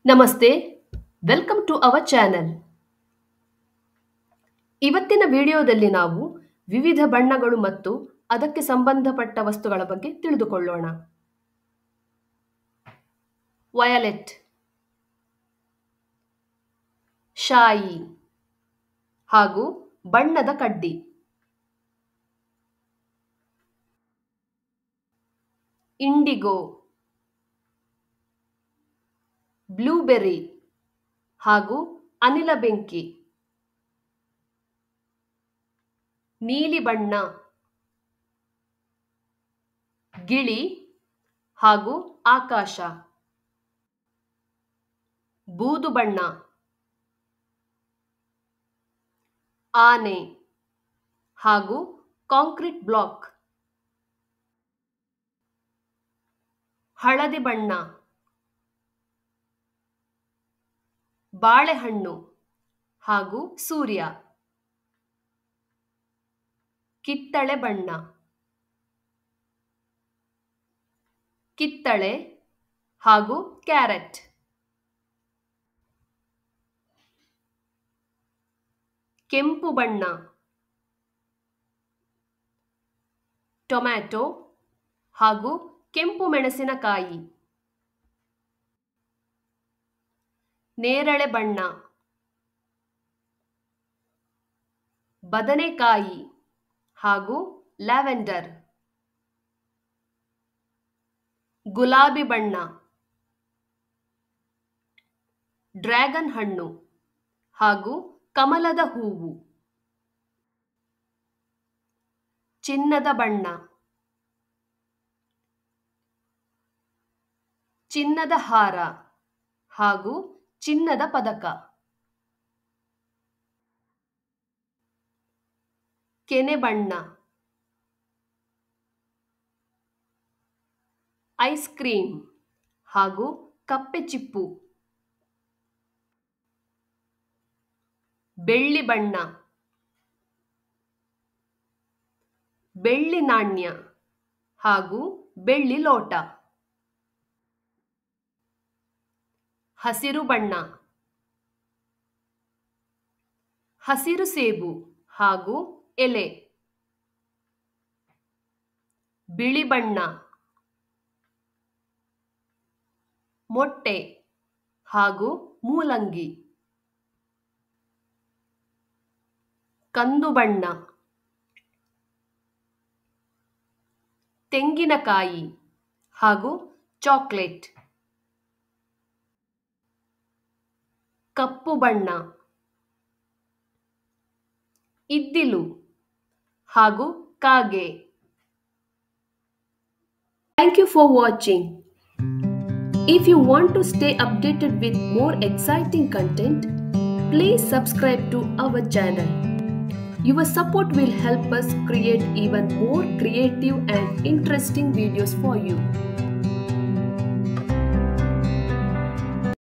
ನಮಸ್ತೆ welcome to our channel ಇವತ್ತಿನ ವಿಡಿಯೋದಲ್ಲಿ ನಾವು ವಿವಿಧ ಬಣ್ಣಗಳು ಮತ್ತು ಅದಕ್ಕೆ ಸಂಬಂಧಪಟ್ಟ ವಸ್ತುಗಳ ಬಗ್ಗೆ ತಿಳಿದುಕೊಳ್ಳೋಣ ವಯಲೆಟ್ ಶಾಯಿ ಹಾಗೂ ಬಣ್ಣದ ಕಡ್ಡಿ ಇಂಡಿಗೋ ಬ್ಲೂಬೆರ್ರಿ ಹಾಗೂ ಅನಿಲ ಬೆಂಕಿ ನೀಲಿ ಬಣ್ಣ ಗಿಳಿ ಹಾಗೂ ಆಕಾಶ ಬೂದು ಬಣ್ಣ ಆನೆ ಹಾಗೂ ಕಾಂಕ್ರೀಟ್ ಬ್ಲಾಕ್ ಹಳದಿ ಬಣ್ಣ ಬಾಳೆಹಣ್ಣು ಹಾಗೂ ಸೂರ್ಯ ಕಿತ್ತಳೆ ಬಣ್ಣ ಕಿತ್ತಳೆ ಹಾಗೂ ಕ್ಯಾರೆಟ್ ಕೆಂಪು ಬಣ್ಣ ಟೊಮ್ಯಾಟೊ ಹಾಗೂ ಕೆಂಪು ಮೆಣಸಿನಕಾಯಿ ನೇರಳೆ ಬಣ್ಣ ಬದನೆಕಾಯಿ ಹಾಗೂ ಲ್ಯಾವೆಂಡರ್ ಗುಲಾಬಿ ಬಣ್ಣ ಡ್ರ್ಯಾಗನ್ ಹಣ್ಣು ಹಾಗೂ ಕಮಲದ ಹೂವು ಚಿನ್ನದ ಬಣ್ಣ ಚಿನ್ನದ ಹಾರ ಹಾಗೂ ಚಿನ್ನದ ಪದಕ ಕೆನೆ ಬಣ್ಣ ಐಸ್ ಕ್ರೀಮ್ ಹಾಗೂ ಕಪ್ಪೆ ಚಿಪ್ಪು ಬೆಳ್ಳಿ ಬಣ್ಣ ಬೆಳ್ಳಿ ನಾಣ್ಯ ಹಾಗೂ ಬೆಳ್ಳಿ ಲೋಟ ಹಸಿರು ಬಣ್ಣ ಹಸಿರು ಸೇಬು ಹಾಗೂ ಎಲೆ ಬಿಳಿ ಬಣ್ಣ ಮೊಟ್ಟೆ ಹಾಗೂ ಮೂಲಂಗಿ ಕಂದು ಬಣ್ಣ ತೆಂಗಿನಕಾಯಿ ಹಾಗೂ ಚಾಕ್ಲೇಟ್ ಕಪ್ಪು ಬಣ್ಣ ಇದ್ದಿಲು ಹಾಗೂ ಕಾಗೆ thank you for watching If you want to stay updated with more exciting content, please subscribe to our channel. Your support will help us create even more creative and interesting videos for you.